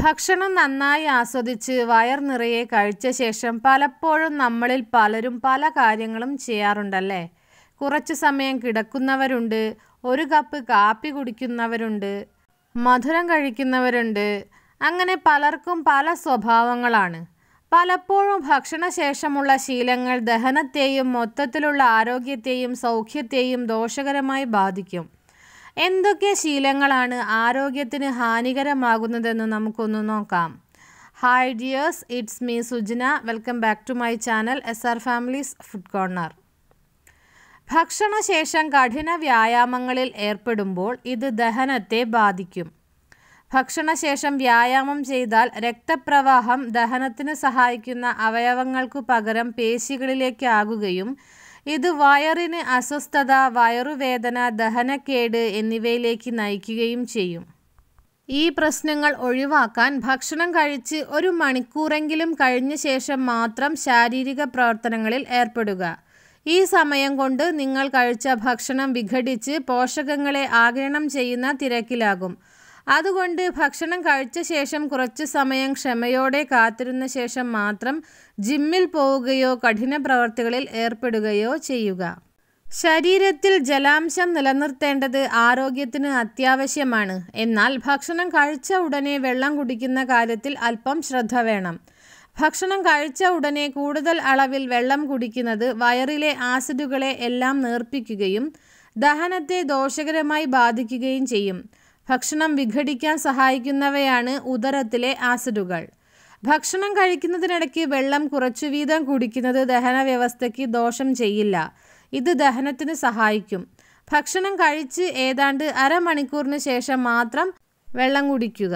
ഭക്ഷണം നന്നായി ആസ്വദിച്ച് വയർ നിറയെ കഴിച്ച ശേഷം പലപ്പോഴും നമ്മളിൽ പലരും പല കാര്യങ്ങളും ചെയ്യാറുണ്ടല്ലേ കുറച്ച് സമയം കിടക്കുന്നവരുണ്ട് ഒരു കപ്പ് കാപ്പി കുടിക്കുന്നവരുണ്ട് മധുരം കഴിക്കുന്നവരുണ്ട് അങ്ങനെ പലർക്കും പല സ്വഭാവങ്ങളാണ് പലപ്പോഴും ഭക്ഷണശേഷമുള്ള ശീലങ്ങൾ ദഹനത്തെയും മൊത്തത്തിലുള്ള ആരോഗ്യത്തെയും സൗഖ്യത്തെയും ദോഷകരമായി ബാധിക്കും എന്തൊക്കെ ശീലങ്ങളാണ് ആരോഗ്യത്തിന് ഹാനികരമാകുന്നതെന്ന് നമുക്കൊന്ന് നോക്കാം hi dears it's me Sujana welcome back to my channel S R families food corner ഭക്ഷണശേഷം കഠിന വ്യായാമങ്ങളിൽ ഏർപ്പെടുമ്പോൾ ഇത് ദഹനത്തെ ബാധിക്കും ഭക്ഷണശേഷം വ്യായാമം ചെയ്താൽ രക്തപ്രവാഹം ദഹനത്തിന് സഹായിക്കുന്ന അവയവങ്ങൾക്കു പകരം പേശികളിലേക്കാകുകയും ഇത് വയറിന് അസ്വസ്ഥത വയറുവേദന ദഹനക്കേട് എന്നിവയിലേക്ക് നയിക്കുകയും ചെയ്യും ഈ പ്രശ്നങ്ങൾ ഒഴിവാക്കാൻ ഭക്ഷണം കഴിച്ച് ഒരു മണിക്കൂറെങ്കിലും കഴിഞ്ഞ ശേഷം മാത്രം ശാരീരിക പ്രവർത്തനങ്ങളിൽ ഏർപ്പെടുക ഈ സമയം കൊണ്ട് നിങ്ങൾ കഴിച്ച ഭക്ഷണം വിഘടിച്ച് പോഷകങ്ങളെ ആഗിരണം ചെയ്യുന്ന തിരക്കിലാകും അതുകൊണ്ട് ഭക്ഷണം കഴിച്ച ശേഷം കുറച്ച് സമയം ക്ഷമയോടെ കാത്തിരുന്ന ശേഷം മാത്രം ജിമ്മിൽ പോവുകയോ കഠിന പ്രവർത്തികളിൽ ഏർപ്പെടുകയോ ചെയ്യുക ശരീരത്തിൽ ജലാംശം നിലനിർത്തേണ്ടത് ആരോഗ്യത്തിന് അത്യാവശ്യമാണ് എന്നാൽ ഭക്ഷണം കഴിച്ച ഉടനെ വെള്ളം കുടിക്കുന്ന കാര്യത്തിൽ അല്പം ശ്രദ്ധ വേണം ഭക്ഷണം കഴിച്ച ഉടനെ കൂടുതൽ അളവിൽ വെള്ളം കുടിക്കുന്നത് വയറിലെ ആസിഡുകളെ എല്ലാം നേർപ്പിക്കുകയും ദഹനത്തെ ദോഷകരമായി ബാധിക്കുകയും ചെയ്യും ഭക്ഷണം വിഘടിക്കാൻ സഹായിക്കുന്നവയാണ് ഉദരത്തിലെ ആസിഡുകൾ ഭക്ഷണം കഴിക്കുന്നതിനിടയ്ക്ക് വെള്ളം കുറച്ചു വീതം കുടിക്കുന്നത് ദഹന വ്യവസ്ഥയ്ക്ക് ദോഷം ചെയ്യില്ല ഇത് ദഹനത്തിന് സഹായിക്കും ഭക്ഷണം കഴിച്ച് ഏതാണ്ട് അരമണിക്കൂറിന് ശേഷം മാത്രം വെള്ളം കുടിക്കുക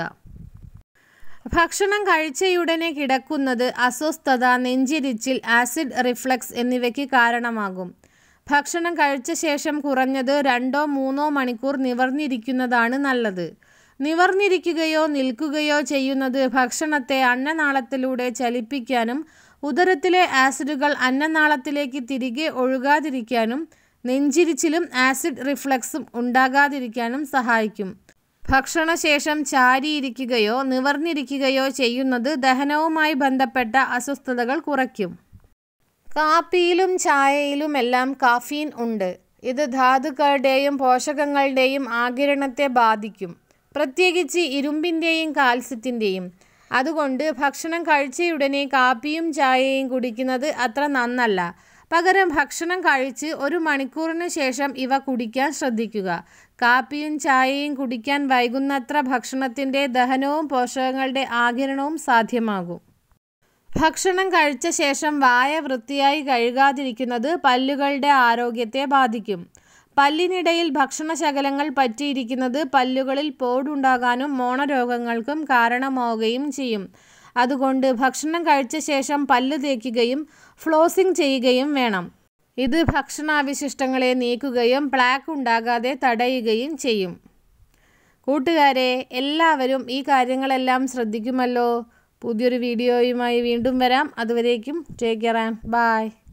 ഭക്ഷണം കഴിച്ചയുടനെ കിടക്കുന്നത് അസ്വസ്ഥത നെഞ്ചിരിച്ചിൽ ആസിഡ് റിഫ്ലക്സ് എന്നിവയ്ക്ക് കാരണമാകും ഭക്ഷണം കഴിച്ച ശേഷം കുറഞ്ഞത് രണ്ടോ മൂന്നോ മണിക്കൂർ നിവർന്നിരിക്കുന്നതാണ് നല്ലത് നിവർന്നിരിക്കുകയോ നിൽക്കുകയോ ചെയ്യുന്നത് ഭക്ഷണത്തെ അന്നനാളത്തിലൂടെ ചലിപ്പിക്കാനും ഉദരത്തിലെ ആസിഡുകൾ അന്നനാളത്തിലേക്ക് തിരികെ ഒഴുകാതിരിക്കാനും നെഞ്ചിരിച്ചിലും ആസിഡ് റിഫ്ലക്സും ഉണ്ടാകാതിരിക്കാനും സഹായിക്കും ഭക്ഷണശേഷം ചാരിയിരിക്കുകയോ നിവർന്നിരിക്കുകയോ ചെയ്യുന്നത് ദഹനവുമായി ബന്ധപ്പെട്ട അസ്വസ്ഥതകൾ കുറയ്ക്കും കാപ്പിയിലും ചായയിലും എല്ലാം കാഫീൻ ഉണ്ട് ഇത് ധാതുക്കളുടെയും പോഷകങ്ങളുടെയും ആകിരണത്തെ ബാധിക്കും പ്രത്യേകിച്ച് ഇരുമ്പിൻ്റെയും കാൽസ്യത്തിൻ്റെയും അതുകൊണ്ട് ഭക്ഷണം കഴിച്ചയുടനെ കാപ്പിയും ചായയും കുടിക്കുന്നത് അത്ര നന്നല്ല പകരം ഭക്ഷണം കഴിച്ച് ഒരു മണിക്കൂറിന് ശേഷം ഇവ കുടിക്കാൻ ശ്രദ്ധിക്കുക കാപ്പിയും ചായയും കുടിക്കാൻ വൈകുന്നത്ര ഭക്ഷണത്തിൻ്റെ ദഹനവും പോഷകങ്ങളുടെ ആകിരണവും സാധ്യമാകും ഭക്ഷണം കഴിച്ച ശേഷം വായ വൃത്തിയായി കഴുകാതിരിക്കുന്നത് പല്ലുകളുടെ ആരോഗ്യത്തെ ബാധിക്കും പല്ലിനിടയിൽ ഭക്ഷണശകലങ്ങൾ പറ്റിയിരിക്കുന്നത് പല്ലുകളിൽ പോടുണ്ടാകാനും മോണരോഗങ്ങൾക്കും കാരണമാവുകയും ചെയ്യും അതുകൊണ്ട് ഭക്ഷണം കഴിച്ച ശേഷം പല്ല് തേക്കുകയും ഫ്ലോസിംഗ് ചെയ്യുകയും വേണം ഇത് ഭക്ഷണാവശിഷ്ടങ്ങളെ നീക്കുകയും പ്ലാക്ക് ഉണ്ടാകാതെ തടയുകയും ചെയ്യും കൂട്ടുകാരെ എല്ലാവരും ഈ കാര്യങ്ങളെല്ലാം ശ്രദ്ധിക്കുമല്ലോ പുതിയൊരു വീഡിയോയുമായി വീണ്ടും വരാം അതുവരേക്കും ടേക്ക് കെയർ ആൻഡ് ബായ്